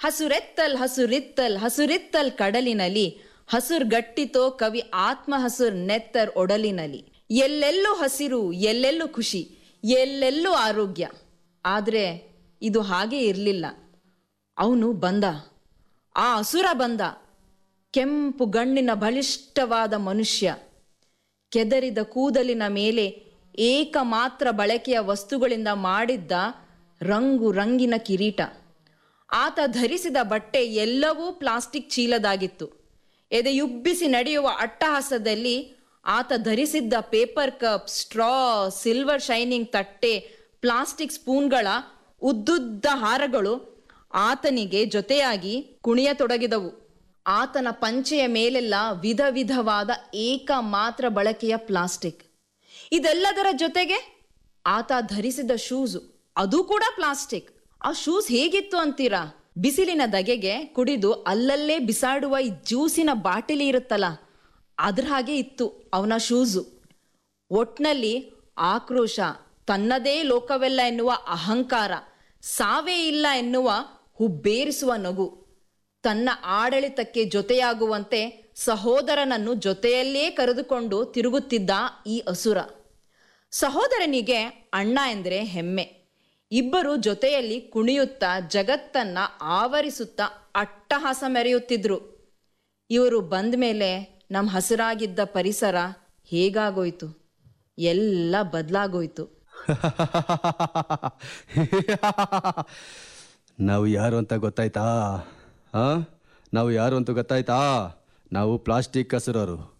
ಹಸುರೆತ್ತಲ್ ಹಸುರಿತ್ತಲ್ ಹಸುರಿತ್ತಲ್ ಕಡಲಿನಲ್ಲಿ ಹಸುರ್ಗಟ್ಟಿತೋ ಕವಿ ಆತ್ಮ ಹಸುರ್ ನೆತ್ತರ್ ಒಡಲಿನಲ್ಲಿ ಎಲ್ಲೆಲ್ಲೂ ಹಸಿರು ಎಲ್ಲೆಲ್ಲೂ ಖುಷಿ ಎಲ್ಲೆಲ್ಲೂ ಆರೋಗ್ಯ ಆದ್ರೆ ಇದು ಹಾಗೆ ಇರಲಿಲ್ಲ ಅವನು ಬಂದ ಆ ಅಸುರ ಬಂದ ಕೆಂಪು ಗಣ್ಣಿನ ಬಲಿಷ್ಠವಾದ ಮನುಷ್ಯ ಕೆದರಿದ ಕೂದಲಿನ ಮೇಲೆ ಏಕಮಾತ್ರ ಬಳಕೆಯ ವಸ್ತುಗಳಿಂದ ಮಾಡಿದ್ದ ರಂಗು ರಂಗಿನ ಕಿರೀಟ ಆತ ಧರಿಸಿದ ಬಟ್ಟೆ ಎಲ್ಲವೂ ಪ್ಲಾಸ್ಟಿಕ್ ಚೀಲದಾಗಿತ್ತು ಎದೆಯುಬ್ಬಿಸಿ ನಡೆಯುವ ಅಟ್ಟಹಾಸದಲ್ಲಿ ಆತ ಧರಿಸಿದ್ದ paper cup straw silver shining ತಟ್ಟೆ ಪ್ಲಾಸ್ಟಿಕ್ ಸ್ಪೂನ್ಗಳ ಉದ್ದುದ್ದ ಹಾರಗಳು ಆತನಿಗೆ ಜೊತೆಯಾಗಿ ಕುಣಿಯತೊಡಗಿದವು ಆತನ ಪಂಚೆಯ ಮೇಲೆಲ್ಲ ವಿಧ ವಿಧವಾದ ಏಕ ಮಾತ್ರ ಬಳಕೆಯ ಪ್ಲಾಸ್ಟಿಕ್ ಇದೆಲ್ಲದರ ಜೊತೆಗೆ ಆತ ಧರಿಸಿದ ಶೂಸ್ ಅದು ಕೂಡ ಪ್ಲಾಸ್ಟಿಕ್ ಆ ಶೂಸ್ ಹೇಗಿತ್ತು ಅಂತೀರಾ ಬಿಸಿಲಿನ ದಗೆಗೆ ಕುಡಿದು ಅಲ್ಲಲ್ಲೇ ಬಿಸಾಡುವ ಈ ಜ್ಯೂಸಿನ ಬಾಟಲಿ ಇರುತ್ತಲ್ಲ ಅದ್ರ ಹಾಗೆ ಇತ್ತು ಅವನ ಶೂಸು ಒಟ್ನಲ್ಲಿ ಆಕ್ರೋಶ ತನ್ನದೇ ಲೋಕವೆಲ್ಲ ಎನ್ನುವ ಅಹಂಕಾರ ಸಾವೇ ಇಲ್ಲ ಎನ್ನುವ ಹುಬ್ಬೇರಿಸುವ ನಗು ತನ್ನ ಆಡಳಿತಕ್ಕೆ ಜೊತೆಯಾಗುವಂತೆ ಸಹೋದರನನ್ನು ಜೊತೆಯಲ್ಲೇ ಕರೆದುಕೊಂಡು ತಿರುಗುತ್ತಿದ್ದ ಈ ಅಸುರ ಸಹೋದರನಿಗೆ ಅಣ್ಣ ಎಂದರೆ ಹೆಮ್ಮೆ ಇಬ್ಬರು ಜೊತೆಯಲ್ಲಿ ಕುಣಿಯುತ್ತಾ ಜಗತ್ತನ್ನ ಆವರಿಸುತ್ತಾ ಅಟ್ಟಹಾಸ ಮೆರೆಯುತ್ತಿದ್ರು ಇವರು ಬಂದ ಮೇಲೆ ನಮ್ಮ ಹಸಿರಾಗಿದ್ದ ಪರಿಸರ ಹೇಗಾಗೋಯ್ತು ಎಲ್ಲ ಬದಲಾಗೋಯ್ತು ನಾವು ಯಾರು ಅಂತ ಗೊತ್ತಾಯ್ತಾ ಹಾಂ ನಾವು ಯಾರು ಅಂತ ಗೊತ್ತಾಯ್ತಾ ನಾವು ಪ್ಲಾಸ್ಟಿಕ್ ಹಸಿರೋರು